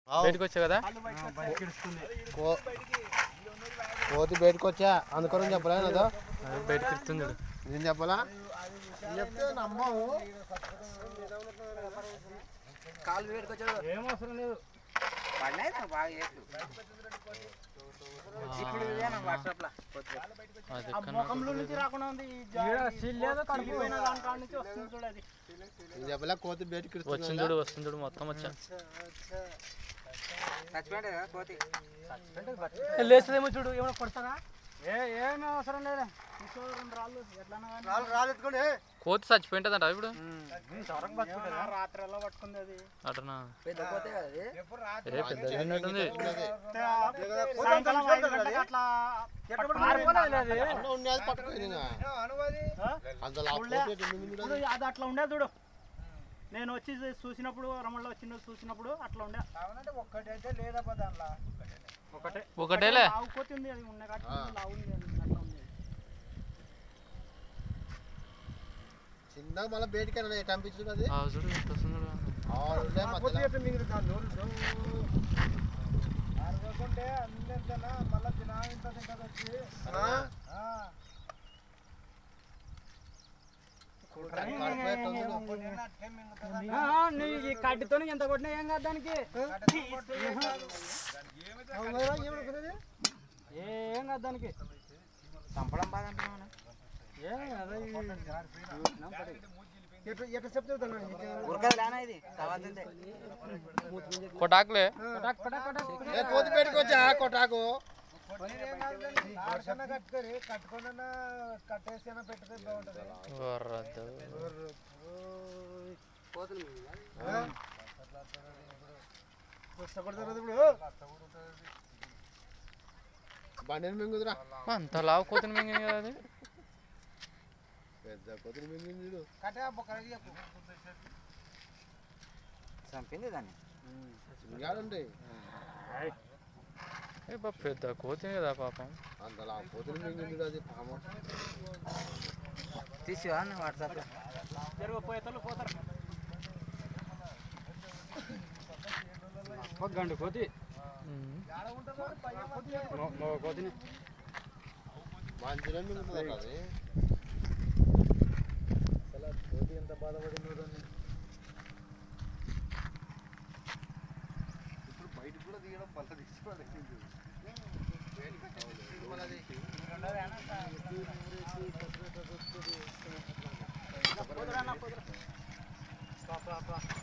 బయటకు వచ్చావు కదా కో- కోతి బయటకు వచ్చా అందుకని చెప్పలే నాతో అది బయటకు ఇస్తుంది చూడు నేను చెప్పలా చెప్తే నమ్మవు కాలు వేడుకొచ్చాడు ఏం అవసరం లేదు పడినాయి నాకు బాగా చేసు ఇప్పుడు వాట్సాప్ లో అది ఆ ముఖంలో నుంచి రాకుండా ఉంది ఈ జా- సిల్లేదో కడిగిపోయిన దాని కాడ నుంచి వస్తుంది చూడు అది నేను చెప్పలా కోతి బయటకు వచ్చింది చూడు వస్తుంది చూడు మొత్తం వచ్చా చచ్చిపోయాడు కదా కోతి లేస్తుందేమో చూడు ఏమైనా కొడతారా ఏ ఏమీ అవసరం లేదు తీసుకో రెండు రాళ్ళు ఎట్లన్నా కానీ. రాళ్ళు ఎత్తుకోండి కోతి చచ్చిపోయింటుందంట ఇప్పుడు ఇంతవరకు బతుకుంటుందా? రాత్రి ఎలా పట్టుకుంది అది అటనా పెద్ద కోతే కదా అది ఏ పెద్దగా ఉన్నట్టుంది సాయంకాలం ఐదు గంటలకు అట్లా పారిపోలేదు అది. అన్న ఉండేది పట్టుకోయింది ఇంకా. అంత లాభం ఇప్పుడు అది అట్లా ఉండే చూడు నేను వచ్చి చూసినప్పుడు రమణలో వచ్చిన చూసినప్పుడు అట్లా ఉండే ఒక్కటైతే లేదా దాంట్లో ఒకటే ఒకటేలే లావు కోతి ఉంది అది ఉన్న కాటి లావు ఉంది అది అట్లా ఉంది చిన్నగా మళ్ళీ బయటకైనా పంపించు అది ఆ చూడు ఎంత వస్తుంది చూడు. ఆరు ఉండే మధ్యలో ఆ? కడుపులో ఎట్టుంది చూడు. ఈ కడ్డితో ఎంత కొట్టినా ఏం కాదు దానికి ఏం కాదు దానికి చంపడం బాగా అంటున్నావు ఏం కాదు ఉరకదు లేనా ఇది కావాల్సిందే కొటాకులే పటాక్ పటాక్ పటాక్ ఏ కోతి బయటకు వచ్చా కొట్టాకు వర్రద్దు. బండిని మింగుదురా అంత లావు కోతిని మింగింది కదా అది పెద్ద కోతిని మింగింది చూడు చంపింది దాన్ని ఇంకాడండి ఏ బా పెద్ద కోతి కదా పాపం అంత లా కోతిని మింగింది చూడు అది పాము తీసి వాట్సాప్ లో జరుగు పోయేతలు పోతారు గండు కోతి ఉమ్. కోతిని మంచిగా మింగుతుంది అది పోతురా పోతురా